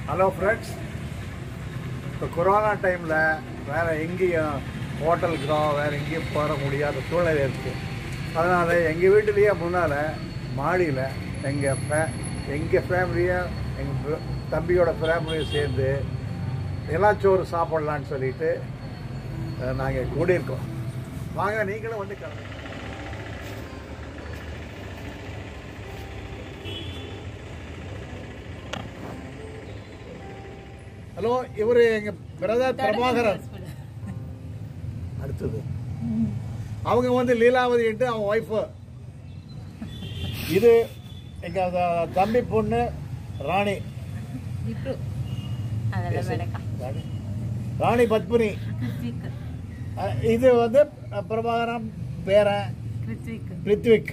hello friends இப்போ corona டைமில் வேறு எங்கேயும் ஹோட்டலுக்கோ வேறு எங்கேயும் போக முடியாத சூழ்நிலை இருக்குது அதனால் எங்கள் வீட்டிலேயே முன்னால் மாடியில் எங்கள் ஃபே எங்கள் ஃபேமிலியும் எங்கள் தம்பியோட ஃபேமிலியும் சேர்ந்து நிலாச்சோறு சாப்பிட்லான்னு சொல்லிட்டு நாங்கள் கூடியிருக்கோம் வாங்க நீங்களும் வந்து கிளம்புங்க ஹலோ இவர் எங்கள் பிரதர் பிரபாகரன் அடுத்தது அவங்க வந்து லீலாவதின்ட்டு அவன் ஒய்ஃபு இது எங்கள் தம்பி பொண்ணு ராணி விப்ரு அதெல்லாம் வேணக்கா ராணி ராணி பத்மினி கிருத்விக் அஹ் இது வந்து அஹ், பிரபாகரன் பேரன் கிருத்விக் ரித்விக்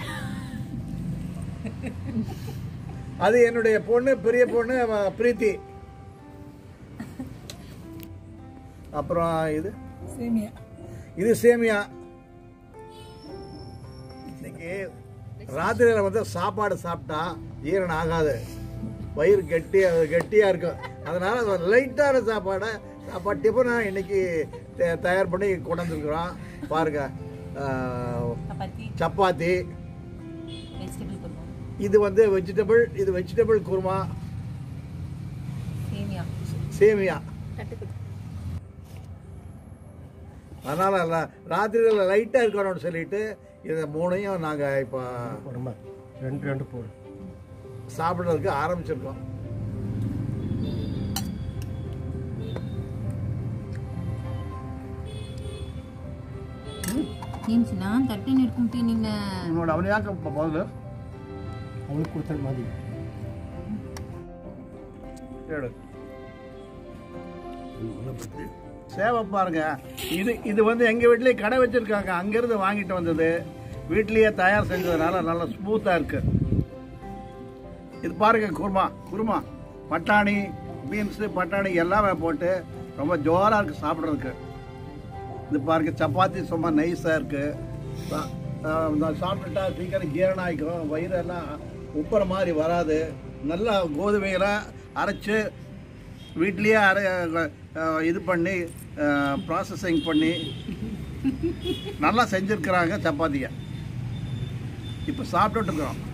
அது என்னுடைய பொண்ணு பெரிய பொண்ணு அவ பிரீத்தி அப்புறம் இது சேமியா இது சேமியா இன்னைக்கு ராத்திரியில் வந்து சாப்பாடு சாப்பிட்டா ஈரன் ஆகாது வயிறு கெட்டியா கெட்டியா இருக்கும் அதனால லைட்டான சாப்பாடை சாப்பாடு டிஃபனை இன்னைக்கு தே- தயார் பண்ணி கொண்டு வந்துருக்குறோம் பாருங்க ஆஹ், சப்பாத்தி சப்பாத்தி வெஜிடபிள் குருமா இது வந்து வெஜிடபிள் இது வெஜிடபிள் குருமா சேமியா சேமியா தட்டுக்குடி அதனால ல- ராத்திரியில் லைட்டாக இருக்கணும்னு சொல்லிட்டு இதை மூணையும் நாங்கள் இப்போ ரெண்டு ரெண்டு போடு சாப்பிட்றதுக்கு ஆரம்பிச்சிருக்கோம் ఏం చిన్న తట్టి నిడుకుంటే నిన్న உன்னோட அவனையாக்க முதல்ல அவனுக்கு கொடுத்த மாதிரி கேடு சேவை பாருங்க இது இது வந்து எங்கள் வீட்லேயே கடை வச்சிருக்காங்க அங்கேருந்து வாங்கிட்டு வந்தது வீட்லேயே தயார் செஞ்சதுனால நல்லா ஸ்மூத்தாக இருக்கு இது பாருங்க குருமா குருமா பட்டாணி பீன்ஸு பட்டாணி எல்லாமே போட்டு ரொம்ப ஜோராக இருக்கு சாப்பிட்றதுக்கு இது பாருங்க சப்பாத்தி சும்மா நைஸாக இருக்கு சா- ஆஹ் நான் சாப்பிட்டுட்டா சீக்கிரம் ஜீரணம் ஆகிக்கும் வயிறெல்லாம் உப்புற மாதிரி வராது நல்லா கோதுமையில அரைச்சு வீட்லேயே அரை ஆஹ் இது பண்ணி ப்ராசஸிங் பண்ணி நல்லா செஞ்சுருக்குறாங்க சப்பாத்தியை இப்போ சாப்பிட்டுட்டு இருக்கிறோம்